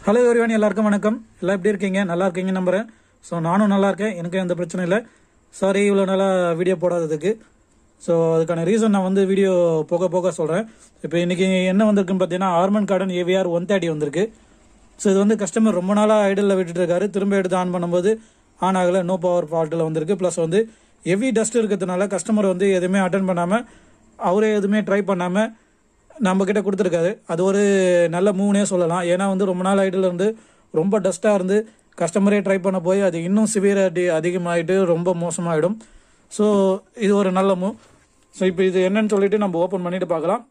hello everyone எல்லாருக்கும் வணக்கம் எல்லாம் எப்படி இருக்கீங்க நல்லா இருக்கீங்க நம்புறேன் ஸோ நானும் நல்லா இருக்கேன் எனக்கு எந்த பிரச்சனையும் இல்லை சாரி இவ்வளோ நாளாக வீடியோ போடாததுக்கு ஸோ அதுக்கான ரீசன் நான் வந்து வீடியோ போக போக சொல்கிறேன் இப்போ இன்னைக்கு என்ன வந்திருக்குன்னு பார்த்தீங்கன்னா Harman Kardon AVR one thirty வந்திருக்கு ஸோ இது வந்து கஸ்டமர் ரொம்ப நாளாக ஐடலில் விட்டுட்டு இருக்காரு திரும்ப எடுத்து ஆன் பண்ணும்போது ஆன் ஆகலை நோ பவர் ஃபால்ட்டில் வந்திருக்கு ப்ளஸ் வந்து ஹெவி டஸ்ட் இருக்கிறதுனால கஸ்டமர் வந்து எதுவுமே அட்டன் பண்ணாமல் அவரே எதுவுமே ட்ரை பண்ணாமல் நம்ம கிட்ட கொடுத்துருக்காரு அது ஒரு நல்ல மூவ்னே சொல்லலாம் ஏன்னா வந்து ரொம்ப நாள் ஐடில் இருந்து ரொம்ப டஸ்ட்டாக இருந்து கஸ்டமரே ட்ரை பண்ண போய் அது இன்னும் சிவியரிட்டி அதிகமாகிட்டு ரொம்ப மோசமாயிடும் ஸோ இது ஒரு நல்ல மூவ் ஸோ இப்போ இது என்னன்னு சொல்லிட்டு நம்ம ஓப்பன் பண்ணிட்டு பார்க்கலாம்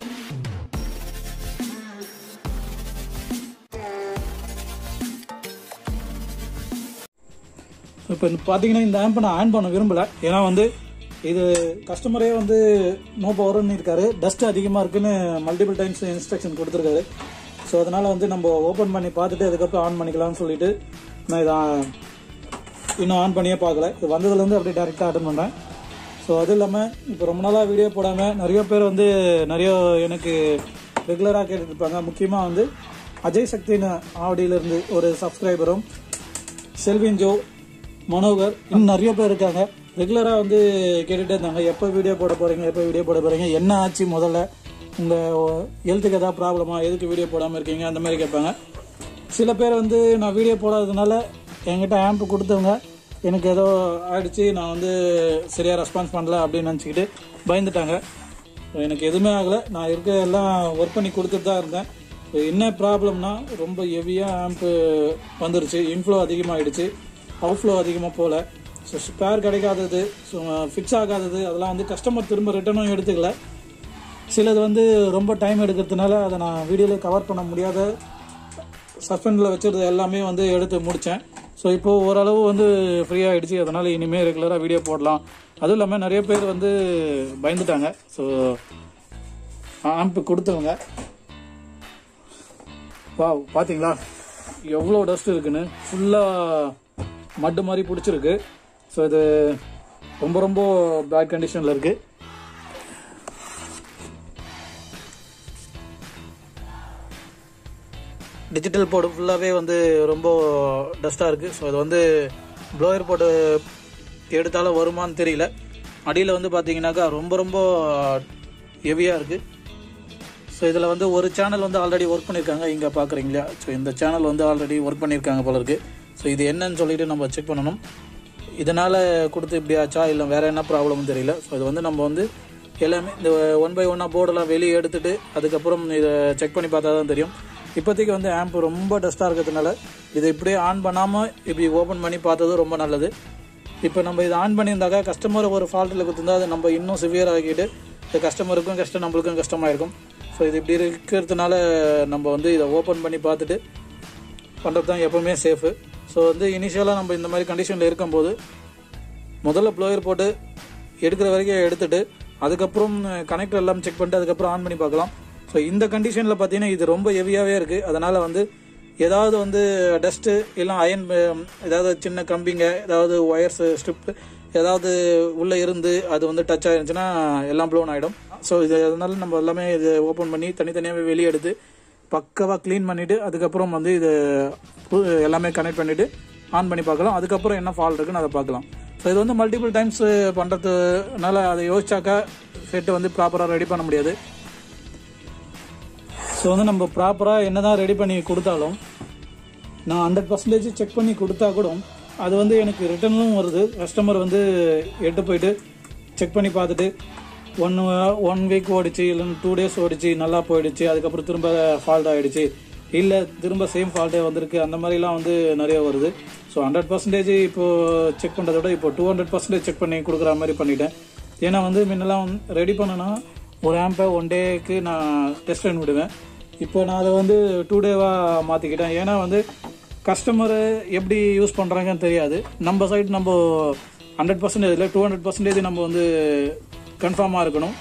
இப்போ பார்த்தீங்கன்னா இந்த ஆம்பை நான் ஆன் பண்ண விரும்பல ஏன்னா வந்து இது கஸ்டமரே வந்து நோ பவர்னு இருக்காரு டஸ்ட் அதிகமாக இருக்குன்னு மல்டிபிள் டைம்ஸ் இன்ஸ்ட்ரக்ஷன் கொடுத்துருக்காரு ஸோ அதனால வந்து நம்ம ஓப்பன் பண்ணி பார்த்துட்டு அதுக்கப்புறம் ஆன் பண்ணிக்கலாம்னு சொல்லிட்டு நான் இதை இன்னும் ஆன் பண்ணியே பார்க்கல இது வந்ததுலேருந்து அப்படியே டேரெக்டாக அட்டன் பண்ணுறேன் ஸோ அது இல்லாமல் இப்போ ரொம்ப நாளாக வீடியோ போடாமல் நிறைய பேர் வந்து நிறைய எனக்கு ரெகுலராக கேட்டுட்டு இருப்பாங்க முக்கியமாக வந்து அஜய் சக்தின்னு ஆவடியிலேருந்து ஒரு சப்ஸ்கிரைபரும் செல்வின் ஜோ மனோகர் இன்னும் நிறைய பேர் இருக்காங்க ரெகுலராக வந்து கேட்டுகிட்டே இருந்தாங்க எப்போ வீடியோ போட போகிறீங்க எப்போ வீடியோ போட போகிறீங்க என்ன ஆச்சு முதல்ல உங்கள் ஹெல்த்துக்கு ஏதாவது ப்ராப்ளமா எதுக்கு வீடியோ போடாமல் இருக்கீங்க அந்த மாதிரி கேட்பாங்க சில பேர் வந்து நான் வீடியோ போடாததுனால என்கிட்ட ஆம்ப் கொடுத்தவங்க எனக்கு ஏதோ ஆயிடுச்சு நான் வந்து சரியாக ரெஸ்பான்ஸ் பண்ணல அப்படின்னு நினச்சிக்கிட்டு பயந்துட்டாங்க எனக்கு எதுவுமே ஆகலை நான் இருக்க எல்லாம் ஒர்க் பண்ணி கொடுத்துட்டு தான் இருந்தேன் இப்போ என்ன ப்ராப்ளம்னா ரொம்ப ஹெவியாக ஆம்ப்பு வந்துருச்சு இன்ஃப்ளோ அதிகமாகிடுச்சு அவுட்ஃப்ளோ அதிகமாக போகல ஸோ ஸ்பேர் கிடைக்காதது ஸோ ஃபிக்ஸ் ஆகாதது அதெல்லாம் வந்து கஸ்டமர் திரும்ப ரிட்டர்னும் எடுத்துக்கல சிலது வந்து ரொம்ப டைம் எடுக்கிறதுனால அதை நான் வீடியோவில் கவர் பண்ண முடியாத சஸ்பெண்டில் வச்சுருது எல்லாமே வந்து எடுத்து முடித்தேன் ஸோ இப்போது ஓரளவு வந்து ஃப்ரீ ஆகிடுச்சு அதனால் இனிமேல் ரெகுலராக வீடியோ போடலாம் அதுவும் இல்லாமல் நிறைய பேர் வந்து பயந்துட்டாங்க ஸோ ஆம்பு கொடுத்தவங்க வா பார்த்தீங்களா எவ்வளோ டஸ்ட் இருக்குன்னு ஃபுல்லாக மட்டு மாதிரி பிடிச்சிருக்கு ஸோ இது ரொம்ப ரொம்ப பேட் கண்டிஷனில் இருக்குது டிஜிட்டல் போர்டு ஃபுல்லாகவே வந்து ரொம்ப டஸ்ட்டாக இருக்குது ஸோ இது வந்து ப்ளோயர் போர்டு எடுத்தாலும் வருமானு தெரியல அடியில் வந்து பார்த்தீங்கன்னாக்கா ரொம்ப ரொம்ப ஹெவியாக இருக்குது ஸோ இதில் வந்து ஒரு சேனல் வந்து ஆல்ரெடி ஒர்க் பண்ணியிருக்காங்க இங்கே பார்க்குறீங்களா ஸோ இந்த சேனல் வந்து ஆல்ரெடி ஒர்க் பண்ணியிருக்காங்க போல இருக்குது ஸோ இது என்னன்னு சொல்லிட்டு நம்ம செக் பண்ணணும் இதனால் கொடுத்து இப்படி ஆச்சா இல்லை வேறு என்ன ப்ராப்ளம்னு தெரியல ஸோ இது வந்து நம்ம வந்து எல்லாமே இந்த ஒன் பை ஒன்னாக போர்டெல்லாம் வெளியே எடுத்துட்டு அதுக்கப்புறம் இதை செக் பண்ணி பார்த்தா தான் தெரியும் இப்போதைக்கு வந்து ஆம்ப் ரொம்ப டஸ்ட்டாக இருக்கிறதுனால இதை இப்படியே ஆன் பண்ணாமல் இப்படி ஓப்பன் பண்ணி பார்த்தது ரொம்ப நல்லது இப்போ நம்ம இதை ஆன் பண்ணியிருந்தாக்கா கஸ்டமர் ஒரு ஃபால்ட்டில் கொடுத்துருந்தா அதை நம்ம இன்னும் சிவியர் ஆக்கிட்டு இந்த கஸ்டமருக்கும் கஷ்டம் நம்மளுக்கும் கஷ்டமாக இருக்கும் ஸோ இது இப்படி இருக்கிறதுனால நம்ம வந்து இதை ஓப்பன் பண்ணி பார்த்துட்டு பண்ணுறது தான் எப்போவுமே சேஃபு ஸோ வந்து இனிஷியலாக நம்ம இந்த மாதிரி கண்டிஷனில் இருக்கும்போது முதல்ல ப்ளோயர் போட்டு எடுக்கிற வரைக்கும் எடுத்துட்டு அதுக்கப்புறம் கனெக்டர் எல்லாம் செக் பண்ணிட்டு அதுக்கப்புறம் ஆன் பண்ணி பார்க்கலாம் ஸோ இந்த கண்டிஷனில் பார்த்தீங்கன்னா இது ரொம்ப ஹெவியாகவே இருக்குது அதனால் வந்து ஏதாவது வந்து டஸ்ட்டு இல்லை அயன் ஏதாவது சின்ன கம்பிங்க ஏதாவது ஒயர்ஸ் ஸ்ட்ரிப்பு ஏதாவது உள்ளே இருந்து அது வந்து டச் ஆயிருந்துச்சுன்னா எல்லாம் ப்ளோன் ஆகிடும் ஸோ இது அதனால நம்ம எல்லாமே இது ஓப்பன் பண்ணி தனித்தனியாகவே வெளியே எடுத்து பக்காவாக க்ளீன் பண்ணிவிட்டு அதுக்கப்புறம் வந்து இது எல்லாமே கனெக்ட் பண்ணிவிட்டு ஆன் பண்ணி பார்க்கலாம் அதுக்கப்புறம் என்ன ஃபால்ட் இருக்குன்னு அதை பார்க்கலாம் ஸோ இது வந்து மல்டிபிள் டைம்ஸ் பண்ணுறதுனால அதை யோசிச்சாக்கா செட்டு வந்து ப்ராப்பராக ரெடி பண்ண முடியாது ஸோ வந்து நம்ம ப்ராப்பராக என்ன தான் ரெடி பண்ணி கொடுத்தாலும் நான் ஹண்ட்ரட் பர்சன்டேஜ் செக் பண்ணி கொடுத்தா கூட அது வந்து எனக்கு ரிட்டர்னும் வருது கஸ்டமர் வந்து எட்டு போயிட்டு செக் பண்ணி பார்த்துட்டு ஒன் ஒன் வீக் ஓடிச்சு இல்லைன்னா டூ டேஸ் ஓடிச்சு நல்லா போயிடுச்சு அதுக்கப்புறம் திரும்ப ஃபால்ட் ஆகிடுச்சு இல்லை திரும்ப சேம் ஃபால்ட்டே வந்திருக்கு அந்த மாதிரிலாம் வந்து நிறைய வருது ஸோ ஹண்ட்ரட் பர்சன்டேஜ் இப்போது செக் பண்ணுறத விட இப்போ டூ ஹண்ட்ரட் பர்சன்டேஜ் செக் பண்ணி கொடுக்குற மாதிரி பண்ணிட்டேன் ஏன்னா வந்து முன்னெல்லாம் ரெடி பண்ணனா ஒரு ஆம்பை ஒன் டேக்கு நான் டெஸ்ட் பண்ணி விடுவேன் இப்போ நான் அதை வந்து டூ டேவாக மாற்றிக்கிட்டேன் ஏன்னா வந்து கஸ்டமரு எப்படி யூஸ் பண்ணுறாங்கன்னு தெரியாது நம்ம சைடு நம்ம ஹண்ட்ரட் பர்சன்டேஜ் இல்லை டூ ஹண்ட்ரட் பர்சன்டேஜ் நம்ம வந்து கன்ஃபார்மாக இருக்கணும்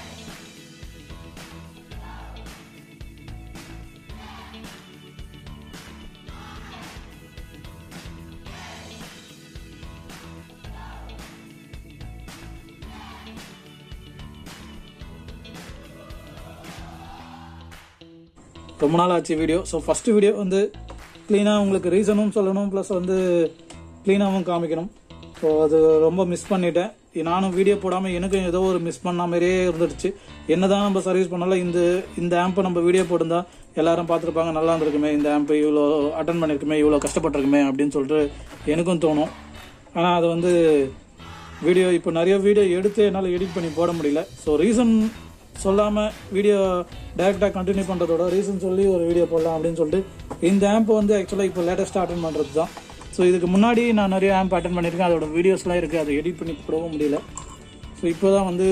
ரொம்ப நாள் ஆச்சு வீடியோ ஸோ ஃபஸ்ட்டு வீடியோ வந்து க்ளீனாக உங்களுக்கு ரீசனும் சொல்லணும் ப்ளஸ் வந்து க்ளீனாகவும் காமிக்கணும் ஸோ அது ரொம்ப மிஸ் பண்ணிட்டேன் நானும் வீடியோ போடாமல் எனக்கும் ஏதோ ஒரு மிஸ் பண்ண மாதிரியே இருந்துடுச்சு என்னதான் நம்ம சர்வீஸ் பண்ணாலும் இந்த இந்த ஆம்பை நம்ம வீடியோ போட்டிருந்தா எல்லாரும் பார்த்துருப்பாங்க நல்லா இருந்திருக்குமே இந்த ஆம்பை இவ்வளோ அட்டன் பண்ணியிருக்குமே இவ்வளோ கஷ்டப்பட்டிருக்குமே அப்படின்னு சொல்லிட்டு எனக்கும் தோணும் ஆனால் அது வந்து வீடியோ இப்போ நிறைய வீடியோ எடுத்து என்னால் எடிட் பண்ணி போட முடியல ஸோ ரீசன் சொல்லாமல் வீடியோ டைரெக்டாக கண்டினியூ பண்ணுறதோட ரீசன் சொல்லி ஒரு வீடியோ போடலாம் அப்படின்னு சொல்லிட்டு இந்த ஆம்ப் வந்து ஆக்சுவலாக இப்போ லேட்டஸ்ட்டாக அட்டன் பண்ணுறது தான் ஸோ இதுக்கு முன்னாடி நான் நிறைய ஆம்ப் அட்டன் பண்ணியிருக்கேன் அதோட வீடியோஸ்லாம் இருக்குது அதை எடிட் பண்ணி போடவும் முடியல ஸோ இப்போ தான் வந்து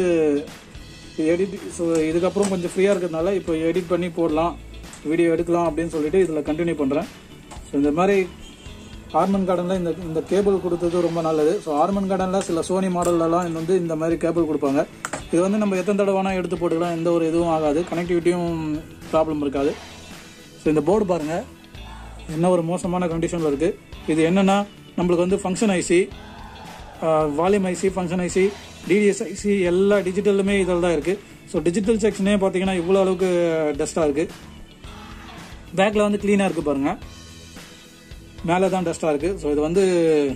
எடிட் ஸோ இதுக்கப்புறம் கொஞ்சம் ஃப்ரீயாக இருக்கிறதுனால இப்போ எடிட் பண்ணி போடலாம் வீடியோ எடுக்கலாம் அப்படின்னு சொல்லிட்டு இதில் கண்டினியூ பண்ணுறேன் ஸோ இந்த மாதிரி ஹார்மன் கார்டனில் இந்த இந்த கேபிள் கொடுத்தது ரொம்ப நல்லது ஸோ ஹார்மன் கார்டனில் சில சோனி மாடல்லலாம் இது வந்து இந்த மாதிரி கேபிள் கொடுப்பாங்க இது வந்து நம்ம எத்தனை தடவை வேணால் எடுத்து போட்டுக்கலாம் எந்த ஒரு இதுவும் ஆகாது கனெக்டிவிட்டியும் ப்ராப்ளம் இருக்காது ஸோ இந்த போர்டு பாருங்கள் என்ன ஒரு மோசமான கண்டிஷனில் இருக்குது இது என்னென்னா நம்மளுக்கு வந்து function IC volume IC function IC DTS IC எல்லா டிஜிட்டலுமே இதில் தான் இருக்குது ஸோ டிஜிட்டல் செக்ஷனே பார்த்தீங்கன்னா இவ்வளோ அளவுக்கு டஸ்ட்டாக இருக்குது பேக்கில் வந்து க்ளீனாக இருக்குது பாருங்கள் மேலே தான் டஸ்ட்டாக இருக்குது ஸோ இது வந்து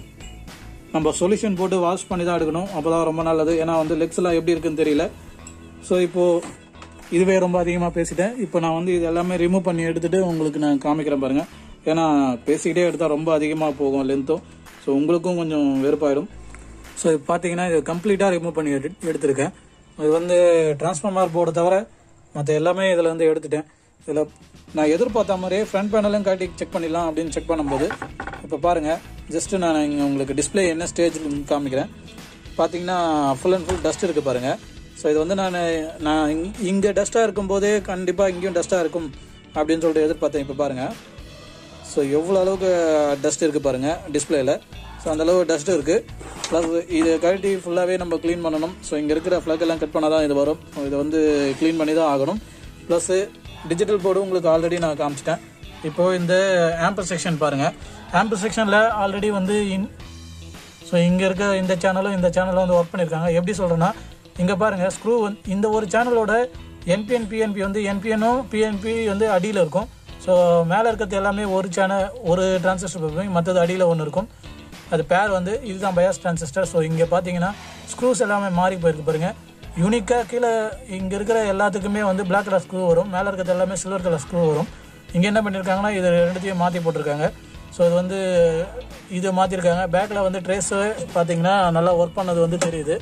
நம்ம சொல்யூஷன் போட்டு வாஷ் பண்ணி தான் எடுக்கணும் அப்போ தான் ரொம்ப நல்லது ஏன்னா வந்து லெக்ஸ்லாம் எப்படி இருக்குன்னு தெரியல ஸோ இப்போது இதுவே ரொம்ப அதிகமாக பேசிட்டேன் இப்போ நான் வந்து இது எல்லாமே ரிமூவ் பண்ணி எடுத்துகிட்டு உங்களுக்கு நான் காமிக்கிறேன் பாருங்கள் ஏன்னா பேசிக்கிட்டே எடுத்தால் ரொம்ப அதிகமாக போகும் லென்த்தும் ஸோ உங்களுக்கும் கொஞ்சம் வெறுப்பாயிடும் ஸோ இப்போ பார்த்தீங்கன்னா இது கம்ப்ளீட்டாக ரிமூவ் பண்ணி எடு எடுத்திருக்கேன் இது வந்து டிரான்ஸ்ஃபார்மர் போர்டை தவிர மற்ற எல்லாமே இதில் வந்து எடுத்துட்டேன் இதில் நான் எதிர்பார்த்த மாதிரியே ஃப்ரண்ட் பேனலும் காட்டி செக் பண்ணிடலாம் அப்படின்னு செக் பண்ணும்போது இப்போ பாருங்கள் ஜஸ்ட்டு நான் இங்கே உங்களுக்கு டிஸ்பிளே என்ன ஸ்டேஜில் காமிக்கிறேன் பார்த்தீங்கன்னா ஃபுல் அண்ட் ஃபுல் டஸ்ட் இருக்குது பாருங்கள் ஸோ இது வந்து நான் நான் இங்கே டஸ்ட்டாக இருக்கும்போதே கண்டிப்பாக இங்கேயும் டஸ்ட்டாக இருக்கும் அப்படின்னு சொல்லிட்டு எதிர்பார்த்தேன் இப்போ பாருங்கள் ஸோ எவ்வளோ அளவுக்கு டஸ்ட் இருக்குது பாருங்கள் டிஸ்பிளேயில் ஸோ அந்தளவு டஸ்ட் இருக்குது ப்ளஸ் இது கழட்டி ஃபுல்லாகவே நம்ம க்ளீன் பண்ணணும் ஸோ இங்கே இருக்கிற ஃப்ளக் எல்லாம் கட் பண்ணால் தான் இது வரும் ஸோ இதை வந்து க்ளீன் பண்ணி தான் ஆகணும் ப்ளஸ்ஸு டிஜிட்டல் போர்டு உங்களுக்கு ஆல்ரெடி நான் காமிச்சிட்டேன் இப்போது இந்த ஆம்பர் செக்ஷன் பாருங்கள் ஆம்பர் செக்ஷனில் ஆல்ரெடி வந்து இன் ஸோ இங்கே இருக்க இந்த சேனலும் இந்த சேனலும் வந்து ஒர்க் பண்ணியிருக்காங்க எப்படி சொல்கிறேன்னா இங்கே பாருங்கள் ஸ்க்ரூ வந்து இந்த ஒரு சேனலோட என்பிஎன் பிஎன்பி வந்து என்பிஎனும் பிஎன்பி வந்து அடியில் இருக்கும் ஸோ மேலே இருக்கிறது எல்லாமே ஒரு சேனல் ஒரு டிரான்சிஸ்டர் பார்ப்பீங்க மற்றது அடியில் ஒன்று இருக்கும் அது பேர் வந்து இதுதான் பயாஸ் டிரான்சிஸ்டர் ஸோ இங்கே பார்த்தீங்கன்னா ஸ்க்ரூஸ் எல்லாமே மாறி போயிருக்கு பாருங்கள் யூனிக்காக கீழே இங்கே இருக்கிற எல்லாத்துக்குமே வந்து பிளாக் கலர் ஸ்க்ரூ வரும் மேலே இருக்கிறது எல்லாமே சில்வர் கலர் ஸ்க்ரூ வரும் இங்கே என்ன பண்ணியிருக்காங்கன்னா இது ரெண்டுத்தையும் மாற்றி போட்டிருக்காங்க ஸோ இது வந்து இது மாற்றிருக்காங்க பேக்கில் வந்து ட்ரேஸு பார்த்தீங்கன்னா நல்லா ஒர்க் பண்ணது வந்து தெரியுது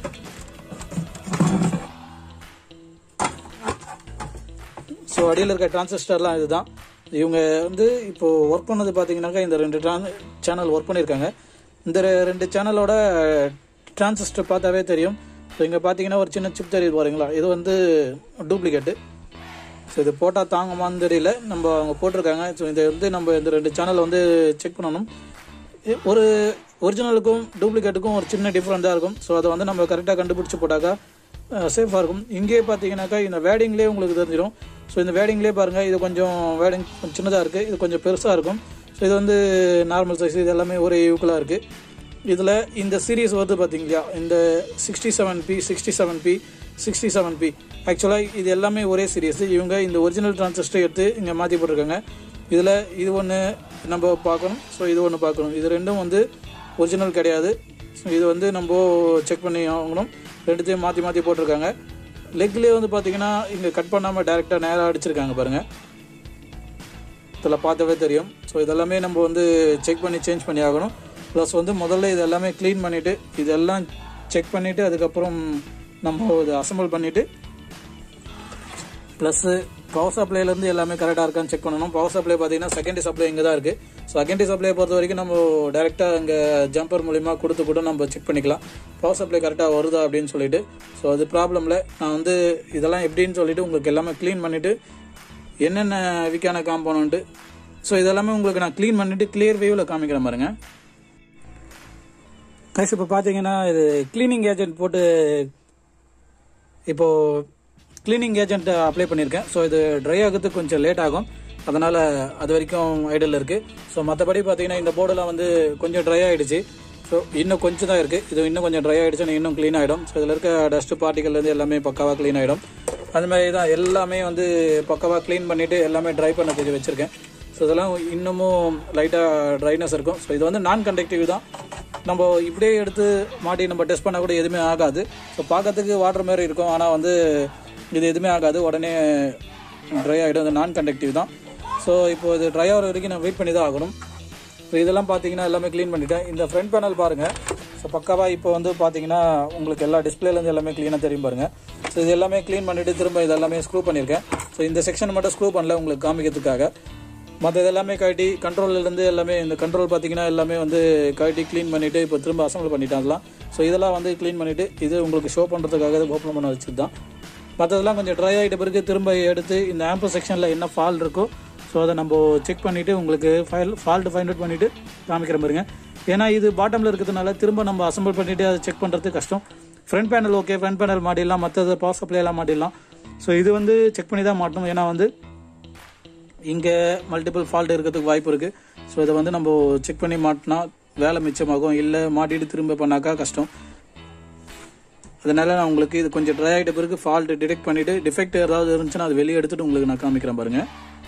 ஸோ அடியில் இருக்க டிரான்சிஸ்டர்லாம் இதுதான் இவங்க வந்து இப்போ ஒர்க் பண்ணது பார்த்தீங்கன்னாக்கா இந்த ரெண்டு ட்ரான் சேனல் ஒர்க் பண்ணியிருக்காங்க இந்த ரெ- ரெண்டு சேனலோட டிரான்சிஸ்டர் பார்த்தாவே தெரியும் ஸோ இங்கே பார்த்தீங்கன்னா ஒரு சின்ன சிப் தெரியுது பாருங்களா இது வந்து டூப்ளிகேட்டு ஸோ இது போட்டால் தாங்குமான்னு தெரியல நம்ம அவங்க போட்டிருக்காங்க ஸோ இதை வந்து நம்ம இந்த ரெண்டு சேனலை வந்து செக் பண்ணணும் இ- ஒரு ஒரிஜினலுக்கும் டூப்ளிகேட்டுக்கும் ஒரு சின்ன டிஃப்ரெண்ட் தான் இருக்கும் ஸோ அதை வந்து நம்ம கரெக்டாக கண்டுபிடிச்சி போட்டாக்கா சேஃபாக இருக்கும் இங்கேயே பார்த்தீங்கன்னாக்கா இந்த வேடிங்லேயே உங்களுக்கு தெரிஞ்சிடும் ஸோ இந்த வேடிங்லேயே பாருங்கள் இது கொஞ்சம் வேடிங் கொஞ்சம் சின்னதாக இருக்குது இது கொஞ்சம் பெருசாக இருக்கும் ஸோ இது வந்து நார்மல் சைஸ் இது எல்லாமே ஒரே ஈக்குவலாக இருக்குது இதில் இந்த சீரிஸ் வருது பார்த்தீங்களா இந்த sixty seven B sixty seven B sixty seven B ஆக்சுவலாக இது எல்லாமே ஒரே சீரியஸ் இவங்க இந்த ஒரிஜினல் டிரான்சிஸ்டர் எடுத்து இங்கே மாற்றி போட்டிருக்காங்க இதில் இது ஒன்று நம்ம பார்க்கணும் ஸோ இது ஒன்று பார்க்கணும் இது ரெண்டும் வந்து ஒரிஜினல் கிடையாது ஸோ இது வந்து நம்ம செக் பண்ணி ஆகணும் ரெண்டுத்தையும் மாற்றி மாற்றி போட்டிருக்காங்க லெக்லேயே வந்து பார்த்தீங்கன்னா இங்கே கட் பண்ணாமல் டேரெக்டாக நேராக அடிச்சிருக்காங்க பாருங்கள் இதில் பார்த்தாவே தெரியும் ஸோ இதெல்லாமே நம்ம வந்து செக் பண்ணி சேஞ்ச் பண்ணி ஆகணும் ப்ளஸ் வந்து முதல்ல இது எல்லாமே க்ளீன் பண்ணிவிட்டு இதெல்லாம் செக் பண்ணிவிட்டு அதுக்கப்புறம் நம்ம இதை அசம்பிள் பண்ணிவிட்டு ப்ளஸ்ஸு பவர் சப்ளைலேருந்து எல்லாமே கரெக்டாக இருக்கான்னு செக் பண்ணணும் பவர் சப்ளை பார்த்தீங்கன்னா செகண்டரி சப்ளை இங்கே தான் இருக்குது ஸோ செகண்டரி சப்ளை பொறுத்த வரைக்கும் நம்ம டேரெக்டாக இங்கே ஜம்பர் மூலிமா கொடுத்து கூட நம்ம செக் பண்ணிக்கலாம் பவர் சப்ளை கரெக்டாக வருதா அப்படின்னு சொல்லிட்டு ஸோ அது ப்ராப்ளமில் நான் வந்து இதெல்லாம் எப்படின்னு சொல்லிட்டு உங்களுக்கு எல்லாமே க்ளீன் பண்ணிவிட்டு என்னென்ன விக்கான காம்போனண்ட்டு ஸோ இதெல்லாமே உங்களுக்கு நான் க்ளீன் பண்ணிவிட்டு கிளியர் வியூவில் காமிக்கிறேன் பாருங்க கைஸ் இப்போ பார்த்தீங்கன்னா இது க்ளீனிங் ஏஜென்ட் போட்டு இப்போது க்ளீனிங் ஏஜென்ட் அப்ளை பண்ணியிருக்கேன் ஸோ இது ட்ரை ஆகிறதுக்கு கொஞ்சம் லேட் ஆகும் அதனால் அது வரைக்கும் ஐடியில் இருக்குது ஸோ மற்றபடி பார்த்தீங்கன்னா இந்த போர்டெல்லாம் வந்து கொஞ்சம் ட்ரை ஆகிடுச்சு ஸோ இன்னும் கொஞ்சம் தான் இருக்குது இது இன்னும் கொஞ்சம் ட்ரை ஆகிடுச்சுன்னா இன்னும் க்ளீன் ஆகிடும் ஸோ இதில் இருக்க டஸ்ட் பார்ட்டிகள்லேருந்து எல்லாமே பக்காவாக க்ளீன் ஆகிடும் அது மாதிரி தான் எல்லாமே வந்து பக்காவாக க்ளீன் பண்ணிவிட்டு எல்லாமே ட்ரை பண்ண கொஞ்சம் வச்சுருக்கேன் ஸோ இதெல்லாம் இன்னமும் லைட்டாக ட்ரைனஸ் இருக்கும் ஸோ இது வந்து நான் கண்டக்டிவ் தான் நம்ம இப்படியே எடுத்து மாட்டி நம்ம டெஸ்ட் பண்ணால் கூட எதுவுமே ஆகாது ஸோ பார்க்கறதுக்கு வாட்டர் மாதிரி இருக்கும் ஆனால் வந்து இது எதுவுமே ஆகாது உடனே ட்ரை ஆகிடும் அது நான் கண்டக்டிவ் தான் ஸோ இப்போ இது ட்ரை ஆகிற வரைக்கும் நான் வெயிட் பண்ணி தான் ஆகணும் ஸோ இதெல்லாம் பார்த்தீங்கன்னா எல்லாமே க்ளீன் பண்ணிட்டேன் இந்த ஃப்ரண்ட் பேனல் பாருங்கள் ஸோ பக்காவாக இப்போ வந்து பார்த்தீங்கன்னா உங்களுக்கு எல்லா டிஸ்பிளேலேருந்து எல்லாமே க்ளீனாக தெரியும் பாருங்கள் ஸோ இது எல்லாமே க்ளீன் பண்ணிவிட்டு திரும்ப இது எல்லாமே ஸ்க்ரூ பண்ணியிருக்கேன் ஸோ இந்த செக்ஷன் மட்டும் ஸ்க்ரூ பண்ணல உங்களுக்கு காமிக்கிறதுக்காக மற்ற இதெல்லாமே கழட்டி கண்ட்ரோல்லேருந்து எல்லாமே இந்த கண்ட்ரோல் பார்த்தீங்கன்னா எல்லாமே வந்து கழட்டி க்ளீன் பண்ணிவிட்டு இப்போ திரும்ப அசம்பிள் பண்ணிட்டாங்களாம் ஸோ இதெல்லாம் வந்து க்ளீன் பண்ணிவிட்டு இது உங்களுக்கு ஷோ பண்ணுறதுக்காக ஓப்பன் பண்ண வச்சது தான் மற்றதெல்லாம் கொஞ்சம் ட்ரை ஆகிட்ட பிறகு திரும்ப எடுத்து இந்த ஆம்பர் செக்ஷனில் என்ன ஃபால் இருக்கோ ஸோ அதை நம்ம செக் பண்ணிவிட்டு உங்களுக்கு ஃபைல் ஃபால்ட்டு ஃபைண்ட் அவுட் பண்ணிவிட்டு காமிக்கிற பாருங்க ஏன்னா இது பாட்டமில் இருக்கிறதுனால திரும்ப நம்ம அசம்பிள் பண்ணிவிட்டு அதை செக் பண்ணுறது கஷ்டம் front panel okay front panel மாட்டிடலாம் மற்றது பவர் சப்ளை எல்லாம் மாட்டிடலாம் ஸோ இது வந்து செக் பண்ணி தான் மாட்டணும் ஏன்னா வந்து இங்கே மல்டிபிள் ஃபால்ட் இருக்கிறதுக்கு வாய்ப்பு இருக்குது ஸோ இதை வந்து நம்ம செக் பண்ணி மாட்டினா வேலை மிச்சமாகும் இல்லை மாட்டிட்டு திரும்ப பண்ணாக்கா கஷ்டம் அதனால நான் உங்களுக்கு இது கொஞ்சம் ட்ரை ஆகிட்ட பிறகு ஃபால்ட் டிடெக்ட் பண்ணிவிட்டு டிஃபெக்ட் ஏதாவது இருந்துச்சுன்னா அது வெளியே எடுத்துட்டு உங்களுக்கு நான் காமிக்கிறேன் பாருங்கள்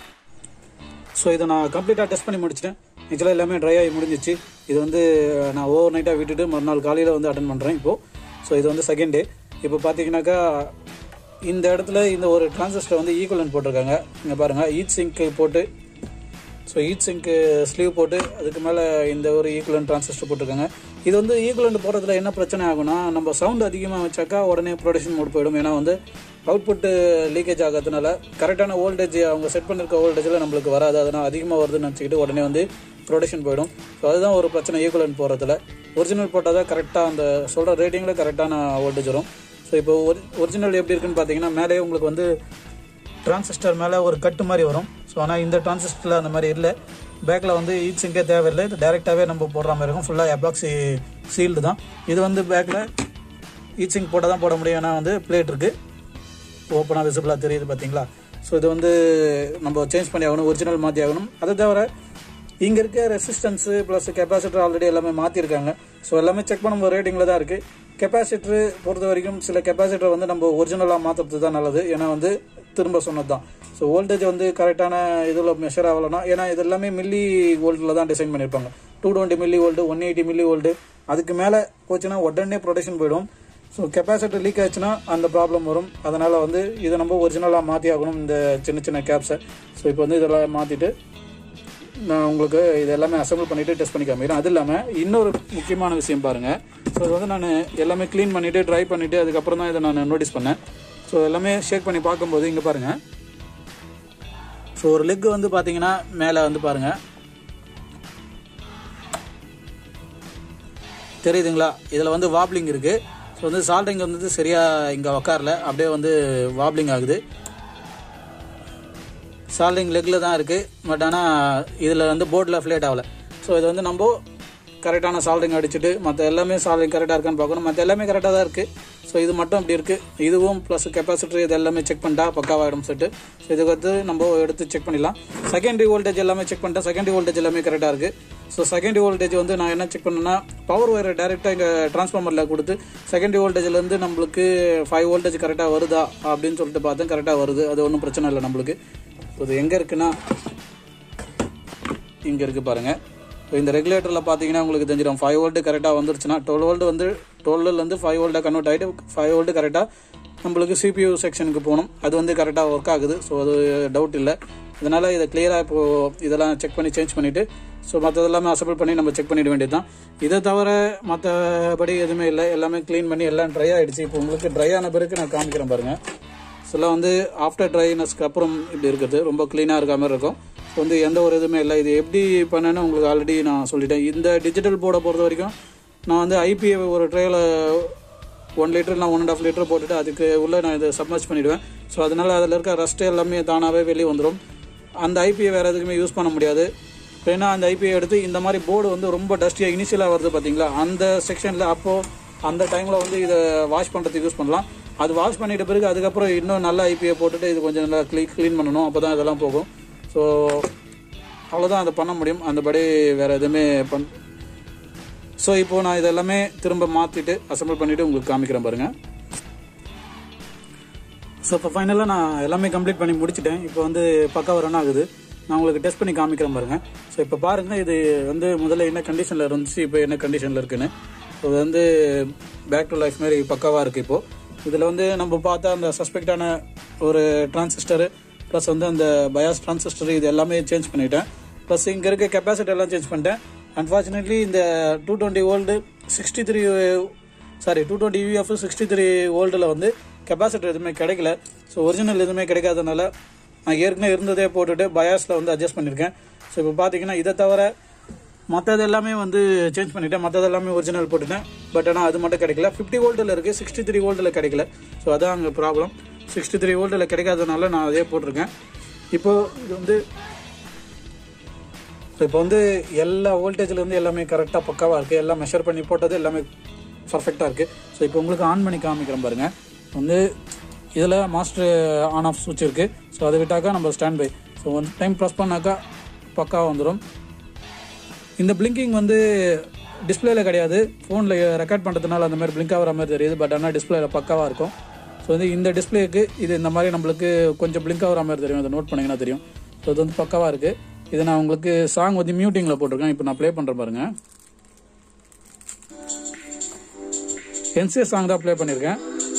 ஸோ இதை நான் கம்ப்ளீட்டாக டெஸ்ட் பண்ணி முடிச்சிட்டேன் ஆக்சுவலாக எல்லாமே ட்ரை ஆகி முடிஞ்சிச்சு இது வந்து நான் ஓவர் நைட்டாக விட்டுட்டு மறுநாள் காலையில் வந்து அட்டன் பண்ணுறேன் இப்போது ஸோ இது வந்து செகண்ட் டே இப்போ பார்த்தீங்கன்னாக்கா இந்த இடத்துல இந்த ஒரு டிரான்சிஸ்டர் வந்து ஈக்குவலன் போட்டிருக்காங்க இங்கே பாருங்கள் ஈட் சிங்க்கு போட்டு ஸோ ஈட் சிங்க்கு ஸ்லீவ் போட்டு அதுக்கு மேலே இந்த ஒரு ஈக்குவலன் டிரான்சிஸ்டர் போட்டிருக்காங்க இது வந்து ஈக்குவலன் போடுறதுல என்ன பிரச்சனை ஆகும்னா நம்ம சவுண்ட் அதிகமாக வச்சாக்கா உடனே ப்ரொடக்ஷன் மோட் போயிடும் ஏன்னா வந்து அவுட்புட்டு லீக்கேஜ் ஆகிறதுனால கரெக்டான வோல்டேஜ் அவங்க செட் பண்ணிருக்க வோல்டேஜில் நம்மளுக்கு வராது அதனால் அதிகமாக வருதுன்னு நினச்சிக்கிட்டு உடனே வந்து ப்ரொடக்ஷன் போயிடும் ஸோ அதுதான் ஒரு பிரச்சனை ஈக்குவலன் போகிறதுல ஒரிஜினல் போட்டால் தான் கரெக்டாக அந்த சொல்கிற ரேட்டிங்கில் கரெக்டான வோல்டேஜ் வரும் ஸோ இப்போ ஒரிஜினல் எப்படி இருக்குன்னு பார்த்தீங்கன்னா மேலே உங்களுக்கு வந்து டிரான்சிஸ்டர் மேலே ஒரு கட்டு மாதிரி வரும் ஸோ ஆனால் இந்த டிரான்சிஸ்டரில் அந்த மாதிரி இல்லை பேக்கில் வந்து ஈட் சிங்கே தேவையில்லை இது டேரெக்டாகவே நம்ம போடுற மாதிரி இருக்கும் ஃபுல்லாக எபாக்சி சீல்டு தான் இது வந்து பேக்கில் ஈட் சிங்க் போட்டால் தான் போட முடியும் ஏன்னா வந்து பிளேட் இருக்குது ஓப்பனாக விசிபிளாக தெரியுது பார்த்தீங்களா ஸோ இது வந்து நம்ம சேஞ்ச் பண்ணி ஆகணும் ஒரிஜினல் மாற்றி ஆகணும் அதை தவிர இங்கே இருக்க ரெசிஸ்டன்ஸு ப்ளஸ் கெப்பாசிட்டர் ஆல்ரெடி எல்லாமே மாற்றிருக்காங்க ஸோ எல்லாமே செக் பண்ணும்போது ரேட்டிங்கில் தான் இருக்குது கெப்பாசிட்டர் பொறுத்த வரைக்கும் சில கெப்பாசிட்டர் வந்து நம்ம ஒரிஜினலாக மாற்றுறது தான் நல்லது ஏன்னா வந்து திரும்ப சொன்னது தான் ஸோ வோல்டேஜ் வந்து கரெக்டான இதில் மெஷர் ஆகலைன்னா ஏன்னா இது எல்லாமே மில்லி வோல்ட்டில் தான் டிசைன் பண்ணியிருப்பாங்க two twenty millivolt one eighty millivolt அதுக்கு மேலே போச்சுன்னா உடனே ப்ரொடக்ஷன் போயிடும் ஸோ கெப்பாசிட்டர் லீக் ஆச்சுன்னா அந்த ப்ராப்ளம் வரும் அதனால் வந்து இதை நம்ம ஒரிஜினலாக மாற்றி ஆகணும் இந்த சின்ன சின்ன கேப்ஸை ஸோ இப்போ வந்து இதெல்லாம் மாற்றிட்டு நான் உங்களுக்கு இது எல்லாமே அசம்பிள் பண்ணிவிட்டு டெஸ்ட் பண்ணி காமிக்கிறேன் அது இல்லாமல் இன்னொரு முக்கியமான விஷயம் பாருங்கள் ஸோ இது வந்து நான் எல்லாமே க்ளீன் பண்ணிவிட்டு ட்ரை பண்ணிவிட்டு அதுக்கப்புறம் தான் இதை நான் நோட்டீஸ் பண்ணேன் ஸோ எல்லாமே ஷேக் பண்ணி பார்க்கும்போது இங்கே பாருங்கள் ஸோ ஒரு லெக் வந்து பார்த்தீங்கன்னா மேலே வந்து பாருங்கள் தெரியுதுங்களா இதில் வந்து வாப்லிங் இருக்குது ஸோ வந்து சால்ட்ரிங் வந்து சரியாக இங்கே உக்காரல அப்படியே வந்து வாப்லிங் ஆகுது சால்ட்ரிங் லெக்கில் தான் இருக்குது பட் ஆனால் இதில் வந்து போர்டில் ஃப்ளேட் ஆகலை ஸோ இது வந்து நம்ம கரெக்டான சால்ட்ரிங் அடிச்சுட்டு மற்ற எல்லாமே சால்ட்ரிங் கரெக்டாக இருக்கான்னு பார்க்கணும் மற்ற எல்லாமே கரெக்டாக தான் இருக்குது ஸோ இது மட்டும் அப்படி இருக்குது இதுவும் ப்ளஸ் கெப்பாசிட்டர் இது எல்லாமே செக் பண்ணிட்டா பக்காவாகிடும் செட்டு ஸோ இதுக்கு வந்து நம்ம எடுத்து செக் பண்ணிடலாம் செகண்டரி வோல்டேஜ் எல்லாமே செக் பண்ணிட்டேன் செகண்டரி வோல்டேஜ் எல்லாமே கரெக்டாக இருக்குது ஸோ செகண்டரி வோல்டேஜ் வந்து நான் என்ன செக் பண்ணேன்னா பவர் ஒயரை டேரெக்டாக இங்கே ட்ரான்ஸ்ஃபார்மரில் கொடுத்து செகண்டரி வோல்டேஜ்லேருந்து நம்மளுக்கு ஃபைவ் வோல்டேஜ் கரெக்டாக வருதா அப்படின்னு சொல்லிட்டு பார்த்தேன் கரெக்டாக வருது அது ஒன்றும் பிரச்சனை இல்லை நம்மளுக்கு ஸோ இது எங்கே இருக்குன்னா இங்கே இருக்குது பாருங்கள் ஸோ இந்த ரெகுலேட்டரில் பார்த்தீங்கன்னா உங்களுக்கு தெரிஞ்சிடும் ஃபைவ் வோல்ட்டு கரெக்டாக வந்துருச்சுன்னா டுவெல் வோல்ட் வந்து டுவெல்லேருந்து ஃபைவ் வோல்ட்டாக கன்வெர்ட் ஆகிட்டு ஃபைவ் வோல்ட்டு கரெக்டாக நம்மளுக்கு சிபியூ செக்ஷனுக்கு போகணும் அது வந்து கரெக்டாக ஒர்க் ஆகுது ஸோ அது டவுட் இல்லை அதனால் இதை கிளியராக இப்போது இதெல்லாம் செக் பண்ணி சேஞ்ச் பண்ணிவிட்டு ஸோ மற்றதெல்லாமே அசம்பிள் பண்ணி நம்ம செக் பண்ணிட வேண்டியது தான் இதை தவிர மற்றபடி எதுவுமே இல்லை எல்லாமே க்ளீன் பண்ணி எல்லாம் ட்ரை ஆகிடுச்சு இப்போ உங்களுக்கு ட்ரை ஆன பிறகு நான் காமிக்கிறேன் பாருங்கள் சில வந்து ஆஃப்டர் ட்ரைனஸ்க்கு அப்புறம் இப்படி இருக்குது ரொம்ப க்ளீனாக இருக்க மாதிரி இருக்கும் ஸோ வந்து எந்த ஒரு இதுவுமே இல்லை இது எப்படி பண்ணேன்னு உங்களுக்கு ஆல்ரெடி நான் சொல்லிட்டேன் இந்த டிஜிட்டல் போர்டை பொறுத்த வரைக்கும் நான் வந்து ஐபிஏ ஒரு ட்ரையில் ஒன் லிட்டர் நான் ஒன் அண்ட் ஆஃப் லிட்டர் போட்டுட்டு அதுக்கு உள்ளே நான் இதை சப்மர்ஜ் பண்ணிவிடுவேன் ஸோ அதனால் அதில் இருக்க ரஸ்ட் எல்லாமே தானாகவே வெளியே வந்துடும் அந்த ஐபிஏ வேறு எதுக்குமே யூஸ் பண்ண முடியாது ஏன்னா அந்த ஐபிஐ எடுத்து இந்த மாதிரி போர்டு வந்து ரொம்ப டஸ்டியாக இனிஷியலாக வருது பார்த்தீங்களா அந்த செக்ஷனில் அப்போது அந்த டைமில் வந்து இதை வாஷ் பண்ணுறதுக்கு யூஸ் பண்ணலாம் அது வாஷ் பண்ணிட்ட பிறகு அதுக்கப்புறம் இன்னும் நல்ல ஐபிஐ போட்டுட்டு இது கொஞ்சம் நல்லா க்ளீ க்ளீன் பண்ணணும் அப்போ தான் இதெல்லாம் போகும் ஸோ அவ்வளோதான் அதை பண்ண முடியும் அந்தபடி வேறு எதுவுமே பண் ஸோ இப்போது நான் இதெல்லாமே திரும்ப மாற்றிட்டு அசம்பிள் பண்ணிவிட்டு உங்களுக்கு காமிக்கிறேன் பாருங்கள் ஸோ இப்போ ஃபைனலாக நான் எல்லாமே கம்ப்ளீட் பண்ணி முடிச்சிட்டேன் இப்போ வந்து பக்காவாக ரன் ஆகுது நான் உங்களுக்கு டெஸ்ட் பண்ணி காமிக்கிறேன் பாருங்க ஸோ இப்போ பாருங்க இது வந்து முதல்ல என்ன கண்டிஷனில் இருந்துச்சு இப்போ என்ன கண்டிஷனில் இருக்குன்னு ஸோ இது வந்து பேக் டு லைஃப் மாதிரி பக்காவாக இருக்குது இப்போது இதில் வந்து நம்ம பார்த்தா அந்த சஸ்பெக்டான ஒரு டிரான்சிஸ்டர் ப்ளஸ் வந்து அந்த பயாஸ் டிரான்சிஸ்டர் இது எல்லாமே சேஞ்ச் பண்ணிட்டேன் ப்ளஸ் இங்கே இருக்க கெப்பாசிட்டி எல்லாம் சேஞ்ச் பண்ணிட்டேன் அன்ஃபார்ச்சுனேட்லி இந்த two twenty old sixty three sorry two twenty UF sixty three ஓல்டில் வந்து கெப்பாசிட்டர் எதுவுமே கிடைக்கல ஸோ ஒரிஜினல் எதுவுமே கிடைக்காதனால நான் ஏற்கனவே இருந்ததே போட்டுட்டு பயாஸில் வந்து அட்ஜஸ்ட் பண்ணியிருக்கேன் ஸோ இப்போ பார்த்தீங்கன்னா இதை தவிர மற்றது எல்லாமே வந்து சேஞ்ச் பண்ணிட்டேன் மற்றது எல்லாமே ஒரிஜினல் போட்டுட்டேன் பட் ஆனால் அது மட்டும் கிடைக்கல ஃபிஃப்டி வோல்ட்டில் இருக்குது சிக்ஸ்டி த்ரீ வோல்ட்டில் கிடைக்கல ஸோ அதான் அங்கே ப்ராப்ளம் சிக்ஸ்டி த்ரீ வோல்ட்டில் கிடைக்காதனால நான் அதே போட்டிருக்கேன் இப்போது இது வந்து ஸோ இப்போ வந்து எல்லா வோல்டேஜ்லேருந்து எல்லாமே கரெக்டாக பக்காவாக இருக்குது எல்லாம் மெஷர் பண்ணி போட்டது எல்லாமே பர்ஃபெக்டாக இருக்குது ஸோ இப்போ உங்களுக்கு ஆன் பண்ணி காமிக்கிறேன் பாருங்கள் வந்து இதில் மாஸ்டர் ஆன் ஆஃப் சுவிட்ச் இருக்குது ஸோ அதை விட்டாக்கா நம்ம standby so one time press பண்ணாக்கா பக்காவாக வந்துடும் இந்த பிளிங்கிங் வந்து டிஸ்பிளேல கிடையாது ஃபோனில் ரெக்கார்ட் பண்ணுறதுனால அந்த மாதிரி பிளிங்க் ஆகிற மாதிரி தெரியுது பட் ஆனால் டிஸ்பிளேல பக்காவாக இருக்கும் ஸோ வந்து இந்த டிஸ்பிளேக்கு இது இந்த மாதிரி நம்மளுக்கு கொஞ்சம் பிளிங்க் ஆகிற மாதிரி தெரியும் அதை நோட் பண்ணிங்கன்னா தெரியும் ஸோ இது வந்து பக்காவாக இருக்குது இது நான் உங்களுக்கு சாங் வந்து மியூட்டிங்கில் போட்டிருக்கேன் இப்போ நான் ப்ளே பண்ணுறேன் பாருங்க என்சிஎஸ் சாங் தான் ப்ளே பண்ணியிருக்கேன்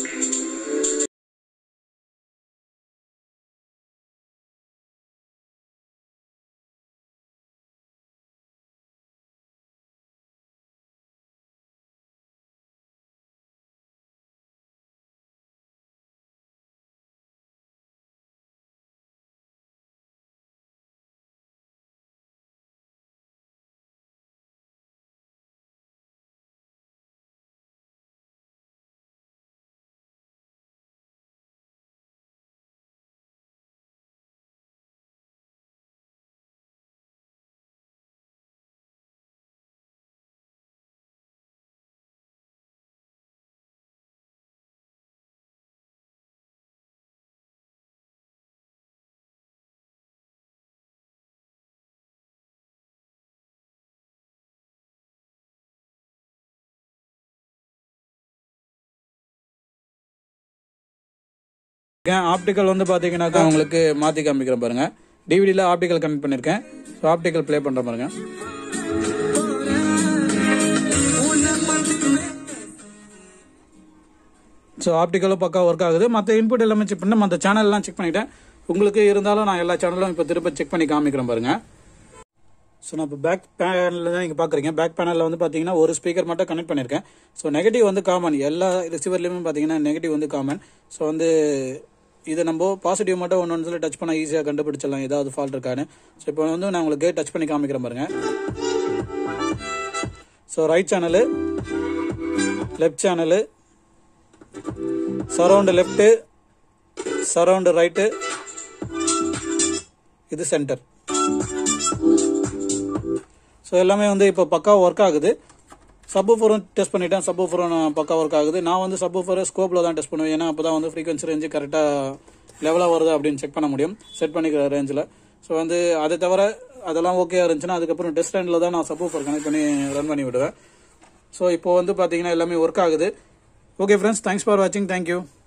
ஆப்டிக்கல் வந்து பார்த்தீங்கன்னாக்கா உங்களுக்கு மாற்றி காமிக்கிறேன் பாருங்க டிவிடியில் ஆப்டிக்கல் கனெக்ட் பண்ணியிருக்கேன் ஸோ ஆப்டிக்கல் ப்ளே பண்ணுற பாருங்க ஸோ ஆப்டிக்கலும் பக்கா ஒர்க் ஆகுது மற்ற இன்புட் எல்லாமே செக் பண்ணி மற்ற சேனல்லாம் செக் பண்ணிட்டேன் உங்களுக்கு இருந்தாலும் நான் எல்லா சேனலும் இப்போ திரும்ப செக் பண்ணி காமிக்கிறேன் பாருங்க ஸோ நான் இப்போ பேக் பேனலில் தான் நீங்கள் பார்க்குறீங்க பேக் பேனலில் வந்து பார்த்தீங்கன்னா ஒரு ஸ்பீக்கர் மட்டும் கனெக்ட் பண்ணியிருக்கேன் ஸோ நெகட்டிவ் வந்து காமன் எல்லா ரிசீவர்லேயுமே பார்த்தீங்கன்னா நெகட்டிவ் வந்து காமன் ஸோ வந்து இது நம்ம பாசிட்டிவ் மட்டும் ஒன்று ஒன்று டச் பண்ணால் ஈஸியாக கண்டுபிடிச்சிடலாம் ஏதாவது ஃபால்ட் இருக்கான்னு ஸோ இப்போ வந்து நான் உங்களுக்கு டச் பண்ணி காமிக்கிறேன் பாருங்க so right channel left channel surround left surround right இது சென்டர் ஸோ எல்லாமே வந்து இப்போ பக்கா ஒர்க் ஆகுது சப்பு ஃபோரும் டெஸ்ட் பண்ணிட்டேன் சப்பு ஃபோரும் பக்கா ஒர்க் ஆகுது நான் வந்து சப்பு ஃபோரை ஸ்கோப்பில் தான் டெஸ்ட் பண்ணுவேன் ஏன்னா அப்போ தான் வந்து ஃப்ரீக்வன்சி ரேஞ்சு கரெக்டாக லெவலாக வருது அப்படின்னு செக் பண்ண முடியும் செட் பண்ணிக்கிற ரேஞ்சில் ஸோ வந்து அதை தவிர அதெல்லாம் ஓகே இருந்துச்சுன்னா அதுக்கப்புறம் டெஸ்ட் ரேண்டில் தான் நான் சப்பு ஃபோர் கனெக்ட் பண்ணி ரன் பண்ணி விடுவேன் ஸோ இப்போ வந்து பார்த்தீங்கன்னா எல்லாமே ஒர்க் ஆகுது ஓகே ஃப்ரெண்ட்ஸ் தேங்க்ஸ் ஃபார் வாட்சிங் தேங்க்யூ